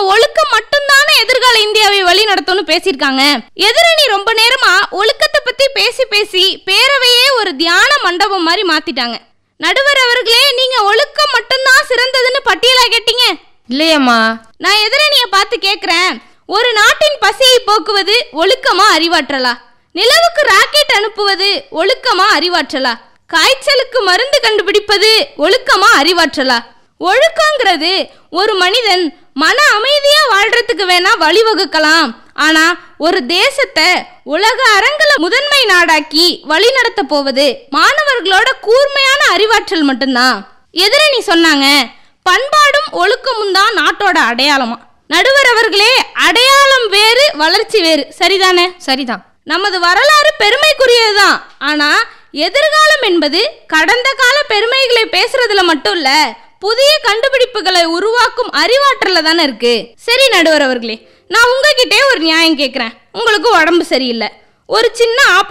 ஒழுக்கம் மட்டும்தானே எதிர்கால இந்தியாவை வழி நடத்தும்னு பேசியிருக்காங்க எதிரணி ரொம்ப நேரமா ஒழுக்கத்தை பத்தி பேசி பேசி பேரவையே ஒரு தியான மண்டபம் மாதிரி மாத்திட்டாங்க நடுவர் அவர்களே நீங்க ஒழுக்கம் மட்டும்தான் சிறந்ததுன்னு பட்டியலா கேட்டீங்க இல்லையம்மா நான் எதிரணிய பார்த்து கேக்குறேன் ஒரு நாட்டின் பசியை போக்குவது ஒழுக்கமா அறிவாற்றலா நிலவுக்கு ராக்கெட் அனுப்புவது ஒழுக்கமா அறிவாற்றலா காய்ச்சலுக்கு மருந்து கண்டுபிடிப்பது ஒழுக்கமா அறிவாற்றலா ஒழுக்கங்கிறது ஒரு மனிதன் மன அமைதியா வாழ்றதுக்கு வேணா வழிவகுக்கலாம் ஆனா ஒரு தேசத்தை உலக அரங்கில முதன்மை நாடாக்கி வழிநடத்த போவது மாணவர்களோட கூர்மையான அறிவாற்றல் மட்டும்தான் எதிரணி சொன்னாங்க பண்பாடும் ஒழுக்கமும் தான் நாட்டோட அடையாளமா நடுவர் அவர்களே அடையாளம் வேறு வளர்ச்சி வேறு சரிதானே சரிதான் நமது வரலாறு பெருமைக்குரியதுதான் ஆனா எதிர்காலம் என்பது கடந்த கால பெருமைகளை பேசுறதுல மட்டும் இல்ல புதிய கண்டுபிடிப்புகளை உருவாக்கும் அறிவாற்றல தானே இருக்கு சரி நடுவர் அவர்களே நான் உங்ககிட்டே ஒரு நியாயம் கேட்குறேன் உங்களுக்கு உடம்பு சரியில்லை ஒரு சின்ன ஆப்ரேஷன்